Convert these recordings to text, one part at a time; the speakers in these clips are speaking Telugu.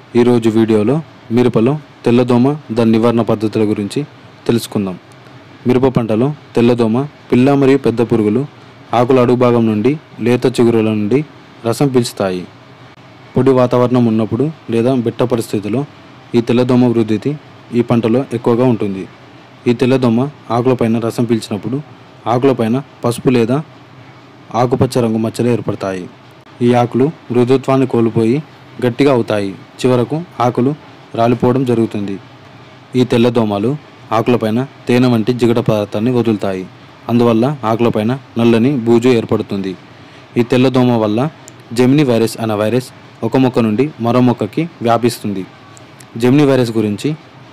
ఈరోజు వీడియోలో మిరపలో తెల్లదోమ దాని నివారణ పద్ధతుల గురించి తెలుసుకుందాం మిరప పంటలో తెల్లదోమ పిల్ల మరియు పెద్ద పురుగులు ఆకుల అడుగు భాగం నుండి లేత చిగురుల నుండి రసం పీల్చుతాయి పొడి వాతావరణం ఉన్నప్పుడు లేదా బెట్ట పరిస్థితిలో ఈ తెల్లదోమ వృద్ధి ఈ పంటలో ఎక్కువగా ఉంటుంది ఈ తెల్లదోమ ఆకులపైన రసం పీల్చినప్పుడు ఆకులపైన పసుపు లేదా ఆకుపచ్చ రంగు మచ్చలు ఏర్పడతాయి ఈ ఆకులు మృదుత్వాన్ని కోల్పోయి గట్టిగా అవుతాయి చివరకు ఆకులు రాలిపోవడం జరుగుతుంది ఈ తెల్లదోమలు ఆకులపైన తేనె వంటి జిగట పదార్థాన్ని వదులుతాయి అందువల్ల ఆకులపైన నల్లని బూజు ఏర్పడుతుంది ఈ తెల్లదోమ వల్ల జెమిని వైరస్ అనే వైరస్ ఒక మొక్క నుండి మరో మొక్కకి వ్యాపిస్తుంది జెమిని వైరస్ గురించి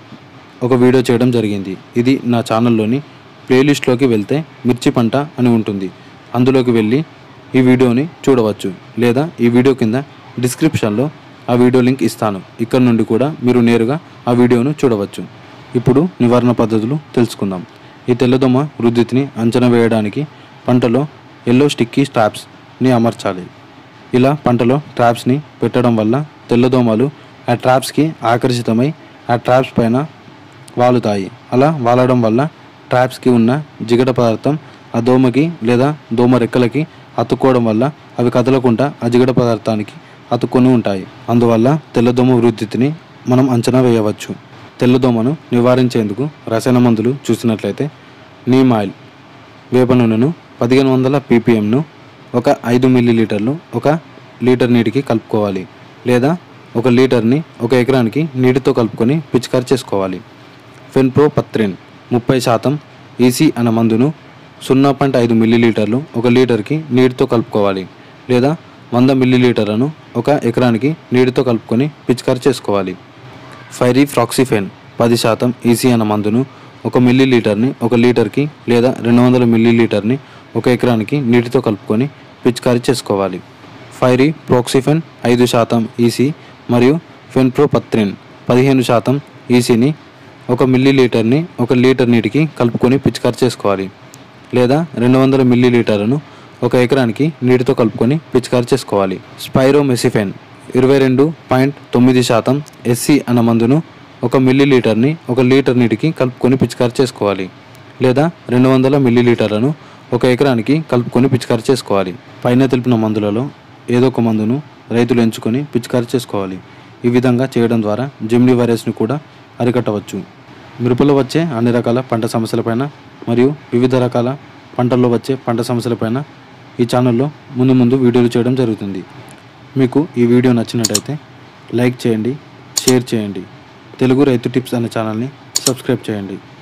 ఒక వీడియో చేయడం జరిగింది ఇది నా ఛానల్లోని ప్లేలిస్ట్లోకి వెళ్తే మిర్చి పంట అని ఉంటుంది అందులోకి వెళ్ళి ఈ వీడియోని చూడవచ్చు లేదా ఈ వీడియో కింద డిస్క్రిప్షన్లో ఆ వీడియో లింక్ ఇస్తాను ఇక్కడ నుండి కూడా మీరు నేరుగా ఆ వీడియోను చూడవచ్చు ఇప్పుడు నివారణ పద్ధతులు తెలుసుకుందాం ఈ తెల్లదోమ వృద్ధిని అంచనా వేయడానికి పంటలో ఎల్లో స్టిక్కీ స్టాప్స్ని అమర్చాలి ఇలా పంటలో ట్రాప్స్ని పెట్టడం వల్ల తెల్లదోమలు ఆ ట్రాప్స్కి ఆకర్షితమై ఆ ట్రాప్స్ పైన వాలుతాయి అలా వాలడం వల్ల ట్రాప్స్కి ఉన్న జిగట పదార్థం ఆ దోమకి లేదా దోమ రెక్కలకి అతుక్కోవడం వల్ల అవి కదలకుండా ఆ జిగట పదార్థానికి అతుక్కొని ఉంటాయి అందువల్ల తెల్లదోమ వృద్ధిని మనం అంచనా వేయవచ్చు తెల్లదోమను నివారించేందుకు రసాయన మందులు చూసినట్లయితే నీమ్ ఆయిల్ వేప నూనెను పదిహేను వందల పీపీఎంను ఒక ఐదు మిల్లీ లీటర్లు ఒక లీటర్ నీటికి కలుపుకోవాలి లేదా ఒక లీటర్ని ఒక ఎకరానికి నీటితో కలుపుకొని పిచికారి చేసుకోవాలి ఫెన్ప్రో పత్రిన్ ముప్పై శాతం ఈసీ అన్న మందును సున్నా పాయింట్ ఐదు మిల్లీలీటర్లు ఒక లీటర్కి నీటితో కలుపుకోవాలి లేదా వంద మిల్లీలీటర్లను ఒక ఎకరానికి నీటితో కలుపుకొని పిచికారి చేసుకోవాలి ఫైరీ ఫ్రాక్సిఫెన్ పది శాతం ఈసీ అన్న మందును ఒక మిల్లీలీటర్ని ఒక లీటర్కి లేదా రెండు వందల మిల్లీలీటర్ని ఒక ఎకరానికి నీటితో కలుపుకొని పిచికారి చేసుకోవాలి ఫైరీ ప్రోక్సిఫెన్ ఐదు శాతం ఈసీ మరియు ఫెన్ప్రోపత్రిన్ పదిహేను శాతం ఈసీని ఒక మిల్లీలీటర్ని ఒక లీటర్ నీటికి కలుపుకొని పిచికారి చేసుకోవాలి లేదా రెండు వందల మిల్లీలీటర్లను ఒక ఎకరానికి నీటితో కలుపుకొని పిచికారి చేసుకోవాలి స్పైరోమెసిఫెన్ ఇరవై రెండు పాయింట్ తొమ్మిది శాతం ఎస్సీ అన్న మందును ఒక మిల్లీలీటర్ని ఒక లీటర్ నీటికి కలుపుకొని పిచికారి చేసుకోవాలి లేదా రెండు వందల మిల్లీలీటర్లను ఒక ఎకరానికి కలుపుకొని పిచికారి చేసుకోవాలి పైన తెలిపిన మందులలో ఏదో ఒక మందును రైతులు ఎంచుకొని పిచికారి చేసుకోవాలి ఈ విధంగా చేయడం ద్వారా జెమిని వైరస్ని కూడా అరికట్టవచ్చు మిరపలో వచ్చే అన్ని రకాల పంట సమస్యలపైన మరియు వివిధ రకాల పంటల్లో వచ్చే పంట సమస్యలపైన ఈ ఛానల్లో ముందు ముందు వీడియోలు చేయడం జరుగుతుంది మీకు ఈ వీడియో నచ్చినట్టయితే లైక్ చేయండి షేర్ చేయండి తెలుగు రైతు టిప్స్ అనే ఛానల్ని సబ్స్క్రైబ్ చేయండి